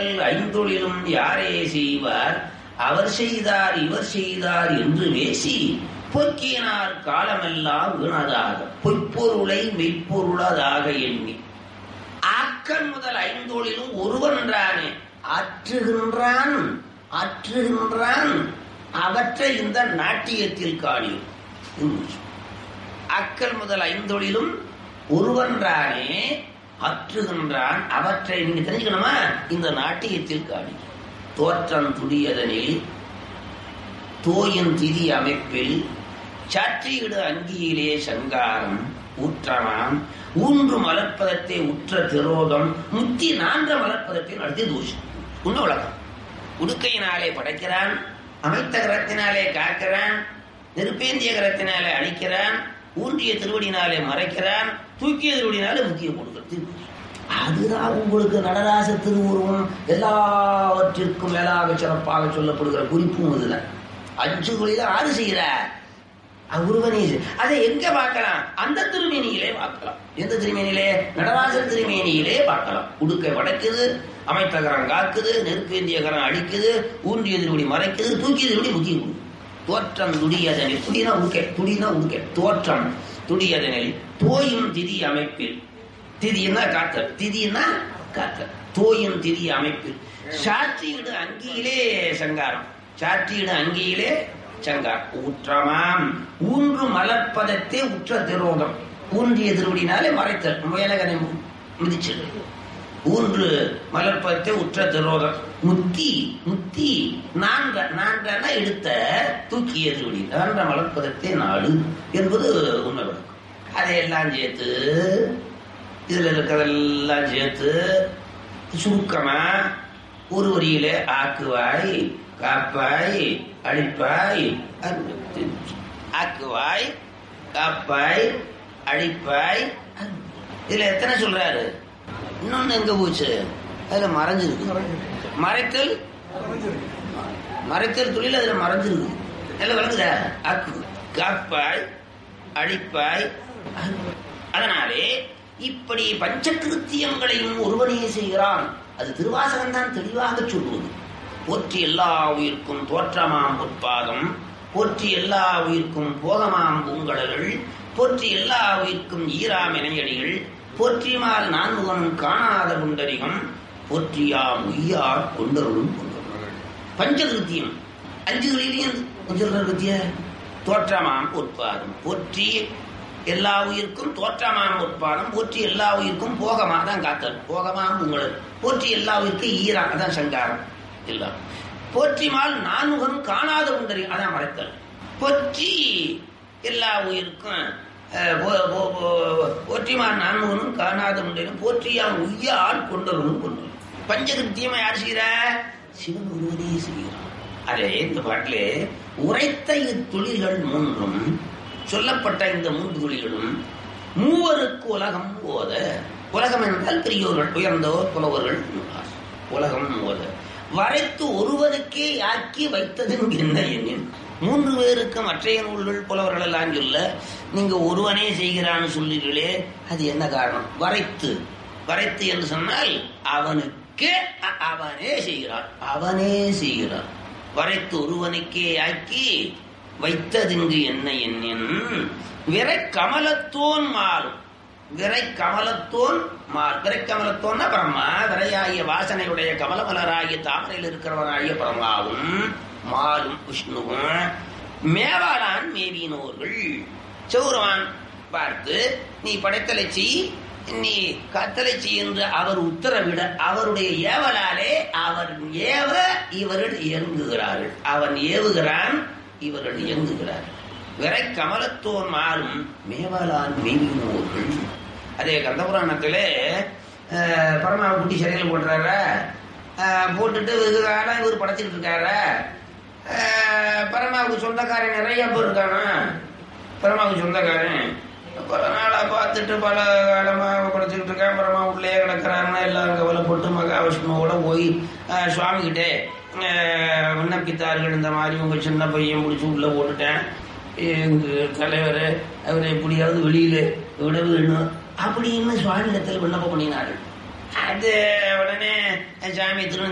முதல் ஐந்தொழிலும் யாரே செய்வார் அவர் செய்தார் இவர் செய்தார் என்று பேசி பொக்கினார் காலமெல்லாம் வீணதாக பொய்ப்பொருளை மெய்ப்பொருளதாக எண்ணி ஆக்கன் முதல் ஐந்தொழிலும் ஒருவன்றானே ஆற்றுகின்றான் ஆற்றுகின்றான் அவற்றை இந்த நாட்டியத்தில் காணியும் அக்கல் முதல் ஐந்தொழிலும் ஒருவன்றானே அற்றுகின்றான் அவற்றை நீங்க தெரிஞ்சுக்கணுமா இந்த நாட்டியத்தில் காணி தோற்றம் துடியதனில் தோயின் திதி அமைப்பில் சாற்றியிடு அங்கியிலே சங்காரம் ஊற்றமாம் ஊன்று மலர்ப்பதத்தை உற்ற திரோதம் முத்தி நான்ற மலர்ப்பதத்தை நடத்திய தூஷம் உன்ன உலகம் உடுக்கையினாலே படைக்கிறான் அமைத்த கரத்தினாலே காக்கிறான் நெருப்பேந்திய கரத்தினாலே அழிக்கிறான் ஊன்றிய திருவடினாலே மறைக்கிறான் தூக்கிய திருவடினாலே முக்கிய கொடுக்கிறது அதுதான் உங்களுக்கு நடராச திருவுருவம் எல்லாவற்றிற்கும் மேலாக சிறப்பாக சொல்லப்படுகிற குறிப்பும் இதுல அஞ்சு தொழில ஆறு செய்கிறார் உருவனே அதை எங்க பார்க்கலாம் அந்த திருமேனியிலே பார்க்கலாம் எந்த திருமேனியிலே நடராசர் திருமேனியிலே பார்க்கலாம் உடுக்கை வடக்குது அமைத்தகரம் காக்குது நெருப்பேந்திய கரம் அடிக்குது ஊன்றிய திருவடி மறைக்குது தூக்கிய திருவடி முக்கிய கொடுக்குது தோற்றம் துடியதனில் துடினா உடுக்கை துடினா உடுக்கை தோற்றம் துடியதனில் தோயும் திதி அமைப்பில் திதினா காத்தல் திதினா காத்தல் தோயும் திதி அமைப்பில் சாற்றியிடு அங்கியிலே சங்காரம் சாற்றியிடு அங்கியிலே சங்கார் ஊற்றமாம் ஊன்று மலர்ப்பதத்தே உற்ற திரோதம் ஊன்றிய திருவடினாலே மறைத்தல் முயலகனை மிதிச்சது ஊன்று மலர்ப்பதத்தை உற்ற திரோதம் முத்தி முத்தி நான்க நான்கன எடுத்த தூக்கிய திருவடி நான்ற மலர்ப்பதத்தை நாடு என்பது உண்மை விளக்கம் அதையெல்லாம் சேர்த்து இதுல இருக்கிறதெல்லாம் சேர்த்து சுருக்கமா ஒரு வரியில ஆக்குவாய் காப்பாய் அழிப்பாய் ஆக்குவாய் காப்பாய் அழிப்பாய் இதுல எத்தனை சொல்றாரு இன்னொன்னு எங்க போச்சு அதுல மறைஞ்சிருக்கு மறைத்தல் மறைத்தல் தொழில் அதுல மறைஞ்சிருக்கு எல்லாம் விளங்குதா ஆக்கு காப்பாய் அழிப்பாய் அதனாலே இப்படி பஞ்சகிருத்தியங்களையும் ஒருவனே செய்கிறான் அது திருவாசகம் தான் தெளிவாக சொல்லுவது போற்றி எல்லா உயிர்க்கும் தோற்றமாம் பொற்பாதம் போற்றி எல்லா உயிர்க்கும் போகமாம் பூங்கடல்கள் போற்றி எல்லா உயிர்க்கும் ஈராம் இணையடிகள் போற்றிமால் நான்முகம் காணாத குண்டரிகம் போற்றியாம் உய்யார் கொண்டருளும் கொண்டருள் பஞ்சகிருத்தியம் அஞ்சு கிருத்தியம் கிருத்திய தோற்றமாம் பொற்பாதம் போற்றி எல்லா உயிர்க்கும் தோற்றமாம் உட்பாடம் போற்றி எல்லா உயிர்க்கும் போகமா தான் காத்தல் போகமாம் உங்களது போற்றி எல்லா உயிர்க்கும் ஈரா அதான் சங்காரம் எல்லாம் போற்றிமால் நான்முகம் காணாத உண்டறி அதான் மறைத்தல் போற்றி எல்லா உயிருக்கும் போற்றிமால் நான்முகனும் காணாத உண்டனும் போற்றியாம் உய்யால் கொண்டவனும் கொண்டு பஞ்சகிருத்தியமா யார் செய்கிறா சிவன் ஒருவனே செய்கிறான் அதே இந்த பாட்டிலே உரைத்த இத்தொழில்கள் மூன்றும் சொல்லப்பட்ட இந்த மூன்று தொழில்களும் மூவருக்கு உலகம் ஓத உலகம் என்றால் பெரியோர்கள் உயர்ந்தோர் புலவர்கள் உலகம் ஓத வரைத்து ஒருவனுக்கே ஆக்கி வைத்ததும் என்ன எண்ணின் மூன்று பேருக்கு மற்றைய நூல்கள் புலவர்கள் எல்லாம் சொல்ல நீங்க ஒருவனே செய்கிறான்னு சொல்லுங்களே அது என்ன காரணம் வரைத்து வரைத்து என்று சொன்னால் அவனுக்கே அவனே செய்கிறான் அவனே செய்கிறான் வரைத்து ஒருவனுக்கே ஆக்கி வைத்ததிங்கு என்ன எண்ணின் விரை கமலத்தோன் மாறும் விரை கமலத்தோன் மால் விரை கமலத்தோன்னா பிரம்மா விரையாகிய வாசனையுடைய கமலமலராகிய தாமரையில் இருக்கிறவனாகிய பிரம்மாவும் மாலும் விஷ்ணுவும் மேவாளான் மேவினோர்கள் சௌரவான் பார்த்து நீ படைத்தலை செய் நீ கத்தலை செய் என்று அவர் உத்தரவிட அவருடைய ஏவலாலே அவர் ஏவ இவர்கள் இயங்குகிறார்கள் அவன் ஏவுகிறான் இவர்கள் இயங்குகிறார்கள் விரை கமலத்தோன் மாறும் மேவலான் மேவினோர்கள் அதே கந்தபுராணத்திலே பரமாவை குட்டி சிறையில் போடுறார போட்டுட்டு வெகு காலம் இவர் படைச்சிட்டு இருக்காரு பரமாவுக்கு சொந்தக்காரன் நிறைய பேர் இருக்கானா பரமாவுக்கு சொந்தக்காரன் பல நாளாக பார்த்துட்டு பல காலமாக படைச்சிக்கிட்டு இருக்கேன் பரமா உள்ளே கிடக்கிறாருன்னா எல்லாம் கவலைப்பட்டு மகாவிஷ்ணுவோட போய் சுவாமிகிட்டே விண்ணப்பித்தார்கள் இந்த மாதிரி உங்கள் சின்ன பையன் பிடிச்சி உள்ளே போட்டுட்டேன் எங்கள் தலைவர் அவரை எப்படியாவது வெளியில் விட வேணும் அப்படின்னு சுவாமியிடத்தில் விண்ணப்பம் பண்ணினார்கள் அது உடனே சாமி திரு